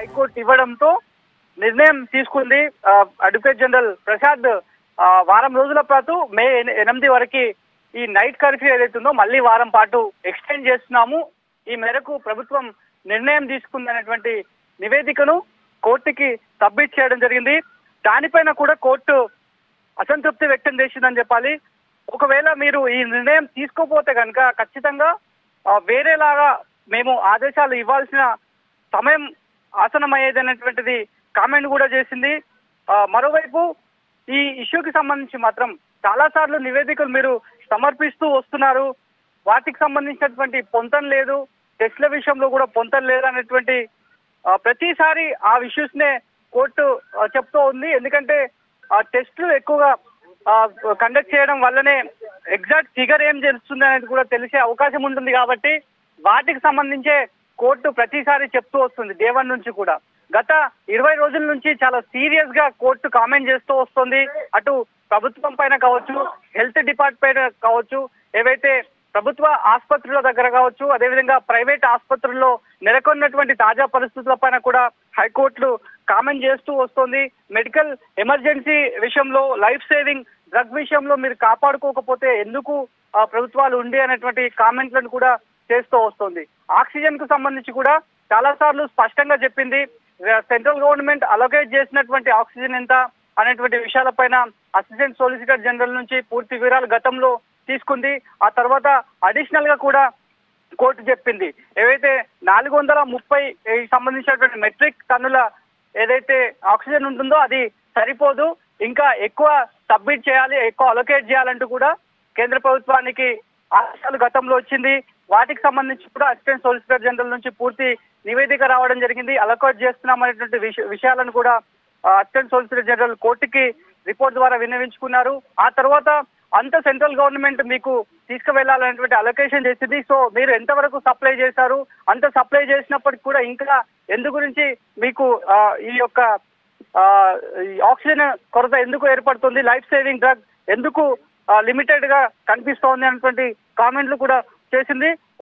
high court ఇవ్వడంతో నిర్ణయం తీసుకుంది ఆ, అడ్వకేట్ జనరల్ ప్రసాద్ ఆ, వారం రోజుల పాటు మే ఎని- ఎనిమిది వరకు ఈ నైట్ కర్ఫ్యూ ఏదైతే ఉందో మళ్ళీ వారం పాటు ఎక్స్టెండ్ చేస్తున్నాము ఈ మేరకు ప్రభుత్వం నిర్ణయం తీసుకుందనేటువంటి నివేదికను కోర్టుకి సబ్మిట్ చేయడం జరిగింది దానిపైన కూడా కోర్టు అసంతృప్తి వ్యక్తం చేసిందని చెప్పాలి ఒకవేళ మీరు ఈ నిర్ణయం తీసుకోపోతే కనుక ఖచ్చితంగా ఆ, వేరేలాగా మేము ఆదేశాలు ఇవ్వాల్సిన సమయం ఆసనమయ్యేది అనేటువంటిది కామెంట్ కూడా చేసింది ఆ, మరోవైపు ఈ ఇష్యూకి సంబంధించి మాత్రం చాలా సార్లు నివేదికలు మీరు సమర్పిస్తూ వస్తున్నారు వాటికి సంబంధించినటువంటి పొంతం లేదు టెస్ట్ల విషయంలో కూడా పొంతం లేదు అనేటువంటి ఆ, ప్రతిసారి ఆ ఇష్యూస్ నే కోర్టు ఆ, చెప్తూ ఉంది ఎందుకంటే ఆ టెస్టులు ఎక్కువగా కండక్ట్ చేయడం వల్లనే ఎగ్జాక్ట్ ఫిగర్ ఏం తెలుస్తుంది అనేది కూడా తెలిసే అవకాశం ఉంటుంది కాబట్టి వాటికి సంబంధించే కోర్టు ప్రతిసారి చెప్తూ వస్తుంది డే వన్ నుంచి కూడా గత ఇరవై రోజుల నుంచి చాలా సీరియస్ గా కోర్టు కామెంట్ చేస్తూ వస్తుంది అటు ప్రభుత్వం పైన కావచ్చు హెల్త్ డిపార్ట్మెంట్ కావచ్చు ఏవైతే ప్రభుత్వ ఆసుపత్రుల దగ్గర కావచ్చు అదేవిధంగా ప్రైవేట్ ఆసుపత్రుల్లో నెలకొన్నటువంటి తాజా పరిస్థితుల పైన కూడా హైకోర్టులు కామెంట్ చేస్తూ వస్తుంది మెడికల్ ఎమర్జెన్సీ విషయంలో లైఫ్ సేవింగ్ డ్రగ్ విషయంలో మీరు కాపాడుకోకపోతే ఎందుకు ఆ, ప్రభుత్వాలు ఉండి అనేటువంటి కామెంట్లను కూడా చేస్తూ వస్తుంది ఆక్సిజన్ కు సంబంధించి కూడా చాలా సార్లు స్పష్టంగా చెప్పింది సెంట్రల్ గవర్నమెంట్ అలొకేట్ చేసినటువంటి ఆక్సిజన్ ఎంత అనేటువంటి విషయాలపైన అసిస్టెంట్ సోలిసిటర్ జనరల్ నుంచి పూర్తి వివరాలు గతంలో తీసుకుంది ఆ తర్వాత అడిషనల్ గా కూడా కోర్టు చెప్పింది ఏవైతే నాలుగు వందల ముప్పై సంబంధించినటువంటి మెట్రిక్ టన్నుల ఏదైతే ఆక్సిజన్ ఉంటుందో అది సరిపోదు ఇంకా ఎక్కువ సబ్మిట్ చేయాలి ఎక్కువ అలొకేట్ చేయాలంటూ కూడా కేంద్ర ప్రభుత్వానికి ఆదేశాలు గతంలో వచ్చింది వాటికి సంబంధించి కూడా అసిస్టెంట్ సోలిసిటర్ జనరల్ నుంచి పూర్తి నివేదిక రావడం జరిగింది అలొకేట్ చేస్తున్నాం అనేటువంటి విష- విషయాలను కూడా ఆ, అసిస్టెంట్ సోలిసిటర్ జనరల్ కోర్టుకి రిపోర్ట్ ద్వారా విన్నవించుకున్నారు ఆ తర్వాత అంత సెంట్రల్ గవర్నమెంట్ మీకు తీసుకువెళ్లాలనేటువంటి అలొకేషన్ చేసింది సో మీరు ఎంతవరకు సప్లై చేశారు అంత సప్లై చేసినప్పటికి కూడా ఇంకా ఎందు గురించి మీకు ఆ, ఈ యొక్క ఆ, ఈ ఆక్సిజన్ కొరత ఎందుకు ఏర్పడుతుంది లైఫ్ సేవింగ్ డ్రగ్ ఎందుకు లిమిటెడ్ గా కనిపిస్తోంది అనేటువంటి కామెంట్లు కూడా చేసింది